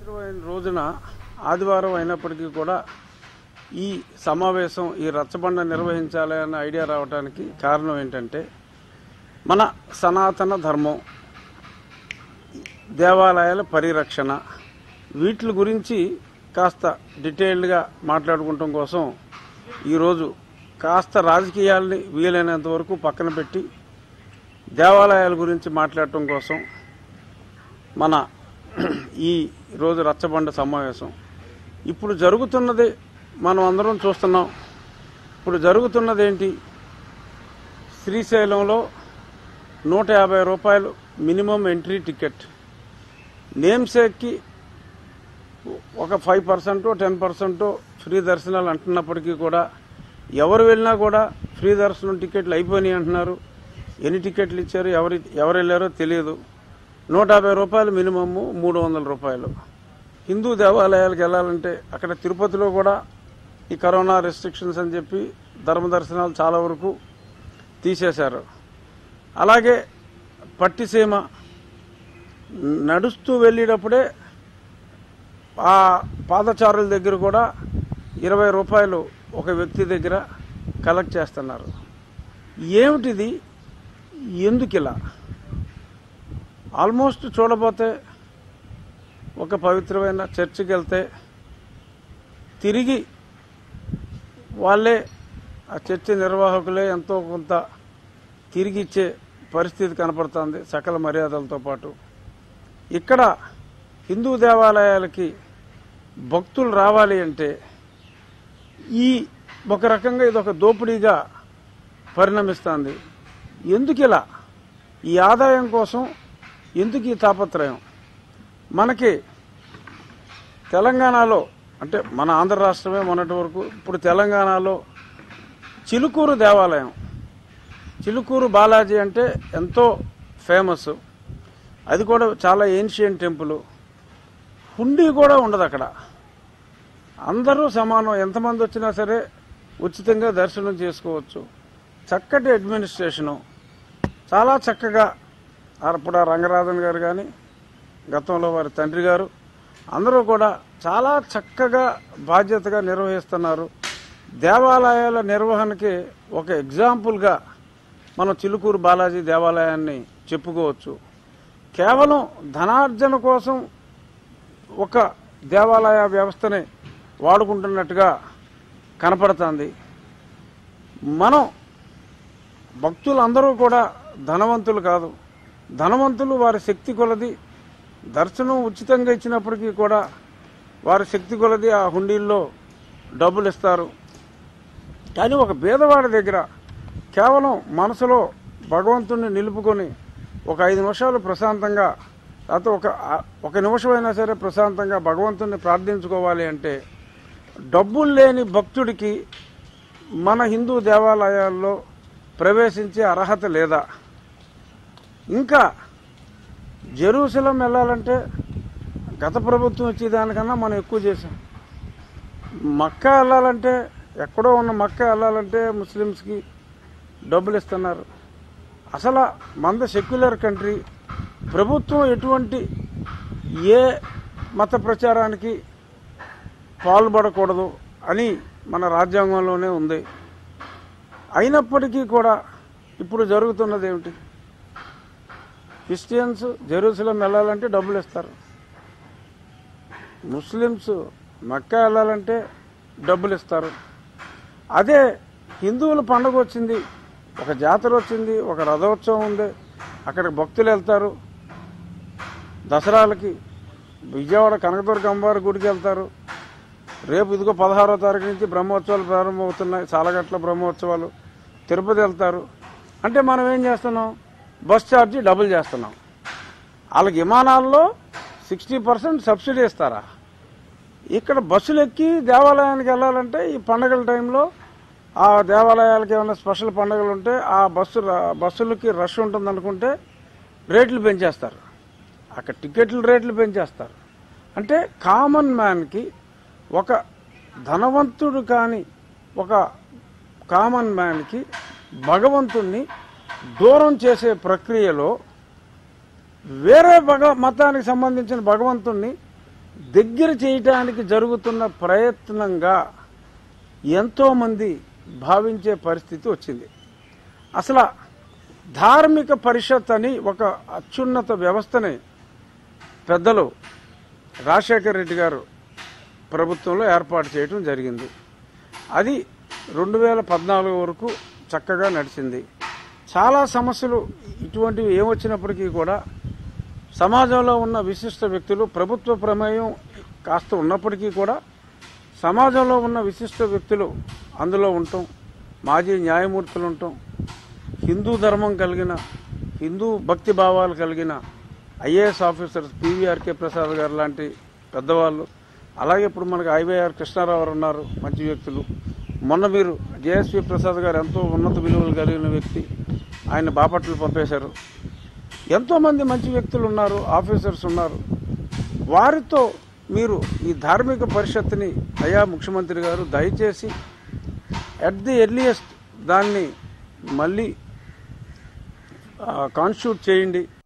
అయిన రోజున ఆదివారం అయినప్పటికీ కూడా ఈ సమావేశం ఈ రచ్చబండ నిర్వహించాలి అన్న ఐడియా రావడానికి కారణం ఏంటంటే మన సనాతన ధర్మం దేవాలయాల పరిరక్షణ వీటి గురించి కాస్త డీటెయిల్డ్గా మాట్లాడుకోవటం కోసం ఈరోజు కాస్త రాజకీయాల్ని వీలైనంత వరకు పక్కన పెట్టి దేవాలయాల గురించి మాట్లాడటం కోసం మన ఈ రోజు రచ్చబండ సమావేశం ఇప్పుడు జరుగుతున్నది మనం అందరం చూస్తున్నాం ఇప్పుడు జరుగుతున్నది ఏంటి శ్రీశైలంలో నూట యాభై రూపాయలు మినిమం ఎంట్రీ టికెట్ నేమ్సేక్కి ఒక five percent ten percent free దర్శనాలు అంటున్నప్పటికీ కూడా ఎవరు వెళ్ళినా కూడా ఫ్రీ దర్శనం టికెట్లు అయిపోయినాయి అంటున్నారు ఎన్ని టికెట్లు ఇచ్చారు ఎవరు ఎవరు వెళ్ళారో తెలియదు నూట యాభై రూపాయలు మినిమమ్ మూడు వందల రూపాయలు హిందూ దేవాలయాలకు వెళ్ళాలంటే అక్కడ తిరుపతిలో కూడా ఈ కరోనా రెస్ట్రిక్షన్స్ అని చెప్పి ధర్మ దర్శనాలు చాలా వరకు తీసేశారు అలాగే పట్టిసీమ నడుస్తూ వెళ్ళేటప్పుడే ఆ పాదచారుల దగ్గర కూడా ఇరవై రూపాయలు ఒక వ్యక్తి దగ్గర కలెక్ట్ చేస్తున్నారు ఏమిటిది ఎందుకు ఇలా ఆల్మోస్ట్ చూడబోతే ఒక పవిత్రమైన చర్చికి వెళ్తే తిరిగి వాళ్ళే ఆ చర్చి నిర్వాహకులే ఎంతో కొంత తిరిగి ఇచ్చే పరిస్థితి కనపడుతుంది సకల మర్యాదలతో పాటు ఇక్కడ హిందూ దేవాలయాలకి భక్తులు రావాలి అంటే ఈ ఒక రకంగా ఇది ఒక దోపిడీగా పరిణమిస్తుంది ఎందుకు ఇలా ఈ ఆదాయం కోసం ఎందుకు ఈ తాపత్రయం మనకి తెలంగాణలో అంటే మన ఆంధ్ర రాష్ట్రమే మొన్నటి వరకు ఇప్పుడు తెలంగాణలో చిలుకూరు దేవాలయం చిలుకూరు బాలాజీ అంటే ఎంతో ఫేమస్ అది కూడా చాలా ఏన్షియంట్ టెంపుల్ హుండీ కూడా ఉండదు అక్కడ అందరూ సమానం ఎంతమంది వచ్చినా సరే ఉచితంగా దర్శనం చేసుకోవచ్చు చక్కటి అడ్మినిస్ట్రేషను చాలా చక్కగా అప్పుడు ఆ రంగరాజన్ గారు కానీ గతంలో వారి తండ్రి గారు అందరూ కూడా చాలా చక్కగా బాధ్యతగా నిర్వహిస్తున్నారు దేవాలయాల నిర్వహణకి ఒక ఎగ్జాంపుల్గా మనం చిలుకూరు బాలాజీ దేవాలయాన్ని చెప్పుకోవచ్చు కేవలం ధనార్జన కోసం ఒక దేవాలయ వ్యవస్థని వాడుకుంటున్నట్టుగా కనపడుతుంది మనం భక్తులందరూ కూడా ధనవంతులు కాదు ధనవంతులు వారి శక్తి కొలది దర్శనం ఉచితంగా ఇచ్చినప్పటికీ కూడా వారి శక్తి కొలది ఆ హుండీల్లో డబ్బులు ఇస్తారు కానీ ఒక పేదవాడి దగ్గర కేవలం మనసులో భగవంతుణ్ణి నిలుపుకొని ఒక ఐదు నిమిషాలు ప్రశాంతంగా లేకపోతే ఒక ఒక నిమిషమైనా సరే ప్రశాంతంగా భగవంతుణ్ణి ప్రార్థించుకోవాలి అంటే డబ్బులు లేని భక్తుడికి మన హిందూ దేవాలయాల్లో ప్రవేశించే అర్హత లేదా ఇంకా జెరూసలం వెళ్ళాలంటే గత ప్రభుత్వం ఇచ్చేదానికన్నా మనం ఎక్కువ చేసాం మక్కా వెళ్ళాలంటే ఎక్కడో ఉన్న మక్కా వెళ్ళాలంటే ముస్లిమ్స్కి డబ్బులు ఇస్తున్నారు అసలు మంద సెక్యులర్ కంట్రీ ప్రభుత్వం ఎటువంటి ఏ మత ప్రచారానికి పాల్పడకూడదు అని మన రాజ్యాంగంలోనే ఉంది అయినప్పటికీ కూడా ఇప్పుడు జరుగుతున్నది ఏమిటి క్రిస్టియన్స్ జెరూసలం వెళ్ళాలంటే డబ్బులు ఇస్తారు ముస్లిమ్స్ మక్కా వెళ్ళాలంటే డబ్బులు ఇస్తారు అదే హిందువుల పండుగ వచ్చింది ఒక జాతర వచ్చింది ఒక రథోత్సవం ఉంది అక్కడికి భక్తులు వెళ్తారు దసరాలకి విజయవాడ కనకదుర్గ అమ్మవారి గుడికి వెళ్తారు రేపు ఇదిగో పదహారో తారీఖు నుంచి బ్రహ్మోత్సవాలు ప్రారంభమవుతున్నాయి సాలగట్ల బ్రహ్మోత్సవాలు తిరుపతి వెళ్తారు అంటే మనం ఏం చేస్తున్నాం బస్ ఛార్జీ డబుల్ చేస్తున్నాం వాళ్ళకి విమానాల్లో సిక్స్టీ పర్సెంట్ సబ్సిడీ ఇస్తారా ఇక్కడ బస్సులు ఎక్కి దేవాలయానికి వెళ్ళాలంటే ఈ పండగల టైంలో ఆ దేవాలయాలకి ఏమైనా స్పెషల్ పండుగలు ఉంటే ఆ బస్సు ర- బస్సులకి రష్ ఉంటుంది అనుకుంటే రేట్లు పెంచేస్తారు అక్కడ టికెట్ల రేట్లు పెంచేస్తారు అంటే కామన్ మ్యాన్కి ఒక ధనవంతుడు కాని ఒక కామన్ మ్యాన్కి భగవంతుణ్ణి దూరం చేసే ప్రక్రియలో వేరే భగ మతానికి సంబంధించిన భగవంతుణ్ణి దగ్గర చేయటానికి జరుగుతున్న ప్రయత్నంగా ఎంతోమంది భావించే పరిస్థితి వచ్చింది అసలు ధార్మిక పరిషత్ అని ఒక అత్యున్నత వ్యవస్థని పెద్దలు రాజశేఖర రెడ్డి గారు ప్రభుత్వంలో ఏర్పాటు చేయడం జరిగింది అది రెండు వేల పద్నాలుగు వరకు చక్కగా నడిచింది చాలా సమస్యలు ఇటువంటివి ఏమొచ్చినప్పటికీ కూడా సమాజంలో ఉన్న విశిష్ట వ్యక్తులు ప్రభుత్వ ప్రమేయం కాస్త ఉన్నప్పటికీ కూడా సమాజంలో ఉన్న విశిష్ట వ్యక్తులు అందులో ఉండటం మాజీ న్యాయమూర్తులు ఉండటం హిందూ ధర్మం కలిగిన హిందూ భక్తి భావాలు కలిగిన ఐఏఎస్ ఆఫీసర్స్ పివిఆర్కే ప్రసాద్ గారు లాంటి పెద్దవాళ్ళు అలాగే ఇప్పుడు మనకు ఐవైఆర్ కృష్ణారావు గారు ఉన్నారు మంచి వ్యక్తులు మొన్న మీరు జేఎస్పీ ప్రసాద్ గారు ఎంతో ఉన్నత విలువలు కలిగిన వ్యక్తి ఆయన బాపట్లు పంపేశారు ఎంతోమంది మంచి వ్యక్తులు ఉన్నారు ఆఫీసర్స్ ఉన్నారు వారితో మీరు ఈ ధార్మిక పరిషత్ని అయా ముఖ్యమంత్రి గారు దయచేసి అట్ ది ఎర్లియస్ట్ దాన్ని మళ్ళీ కాన్స్టిట్యూట్ చేయండి